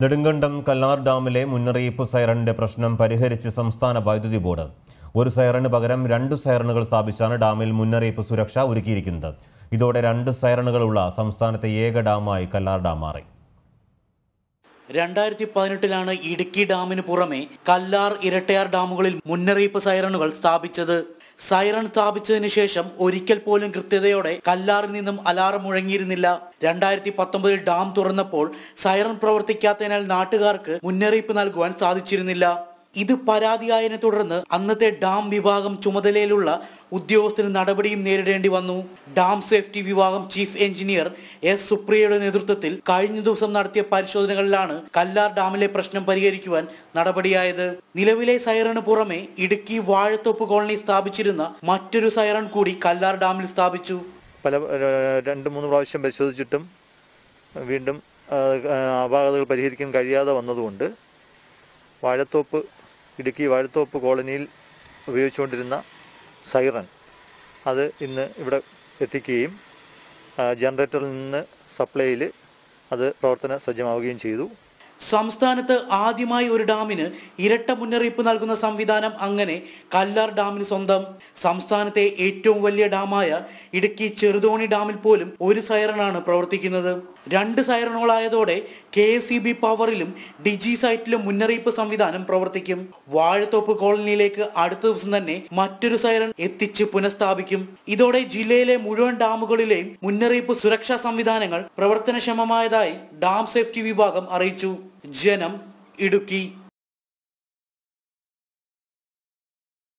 നെടുങ്കണ്ടം കല്ലാർ ഡാമിലെ മുന്നറിയിപ്പ് സൈറണിന്റെ പ്രശ്നം പരിഹരിച്ച് സംസ്ഥാന വൈദ്യുതി ബോർഡ് ഒരു സൈറണിന് പകരം രണ്ട് സൈറണുകൾ സ്ഥാപിച്ചാണ് ഡാമിൽ മുന്നറിയിപ്പ് സുരക്ഷ ഒരുക്കിയിരിക്കുന്നത് ഇതോടെ രണ്ട് സൈറണുകളുള്ള സംസ്ഥാനത്തെ ഏക ഡാമായി കല്ലാർ ഡാം മാറി രണ്ടായിരത്തി പതിനെട്ടിലാണ് ഇടുക്കി ഡാമിന് പുറമെ കല്ലാർ ഇരട്ടയാർ ഡാമുകളിൽ മുന്നറിയിപ്പ് സൈറണുകൾ സ്ഥാപിച്ചത് സൈറൺ സ്ഥാപിച്ചതിന് ശേഷം ഒരിക്കൽ പോലും കൃത്യതയോടെ കല്ലാറിൽ നിന്നും അലാറം മുഴങ്ങിയിരുന്നില്ല രണ്ടായിരത്തി പത്തൊമ്പതിൽ ഡാം തുറന്നപ്പോൾ സൈറൺ പ്രവർത്തിക്കാത്തതിനാൽ നാട്ടുകാർക്ക് മുന്നറിയിപ്പ് നൽകുവാൻ സാധിച്ചിരുന്നില്ല ഇത് പരാതിയായതിനെ തുടർന്ന് അന്നത്തെ ഡാം വിഭാഗം ചുമതലയിലുള്ള ഉദ്യോഗസ്ഥന് നടപടിയും നേരിടേണ്ടി വന്നു ഡാം സേഫ്റ്റി വിഭാഗം ചീഫ് എഞ്ചിനീയർ എസ് സുപ്രിയയുടെ നേതൃത്വത്തിൽ കഴിഞ്ഞ ദിവസം നടത്തിയ പരിശോധനകളിലാണ് കല്ലാർ ഡാമിലെ പ്രശ്നം പരിഹരിക്കുവാൻ നടപടിയായത് നിലവിലെ സൈറണ് പുറമെ ഇടുക്കി വാഴത്തോപ്പ് കോളനി സ്ഥാപിച്ചിരുന്ന മറ്റൊരു സൈറൺ കൂടി കല്ലാർ ഡാമിൽ സ്ഥാപിച്ചു പല ഏഹ്, രണ്ട് മൂന്ന് പ്രാവശ്യം പരിശോധിച്ചിട്ടും വീണ്ടും ഏഹ്, അപാകതകൾ പരിഹരിക്കാൻ കഴിയാതെ വന്നതുകൊണ്ട് വാഴത്തോപ്പ് ഇടുക്കി വാഴത്തോപ്പ് കോളനിയിൽ ഉപയോഗിച്ചുകൊണ്ടിരുന്ന സൈറൺ അത് ഇന്ന് ഇവിടെ എത്തിക്കുകയും ആ, ജനറേറ്ററിൽ നിന്ന് സപ്ലൈയിൽ അത് പ്രവർത്തന സജ്ജമാവുകയും ചെയ്തു സംസ്ഥാനത്ത് ആദ്യമായി ഒരു ഡാമിന് ഇരട്ട മുന്നറിയിപ്പ് നൽകുന്ന സംവിധാനം അങ്ങനെ കല്ലാർ ഡാമിന് സ്വന്തം സംസ്ഥാനത്തെ ഏറ്റവും വലിയ ഡാമായ ഇടുക്കി ചെറുതോണി ഡാമിൽ പോലും ഒരു സൈറണാണ് പ്രവർത്തിക്കുന്നത് രണ്ട് സൈറണുകളായതോടെ കെ എസ് ഇ ബി പവറിലും ഡിജി സൈറ്റിലും മുന്നറിയിപ്പ് സംവിധാനം പ്രവർത്തിക്കും വാഴത്തോപ്പ് കോളനിയിലേക്ക് അടുത്ത ദിവസം തന്നെ മറ്റൊരു സൈറൺ എത്തിച്ച് പുനഃസ്ഥാപിക്കും ഇതോടെ ജില്ലയിലെ മുഴുവൻ ഡാമുകളിലെയും മുന്നറിയിപ്പ് സുരക്ഷാ സംവിധാനങ്ങൾ പ്രവർത്തനക്ഷമമായതായി ഡാം സേഫ്റ്റി വിഭാഗം അറിയിച്ചു ജനം ഇടുക്കി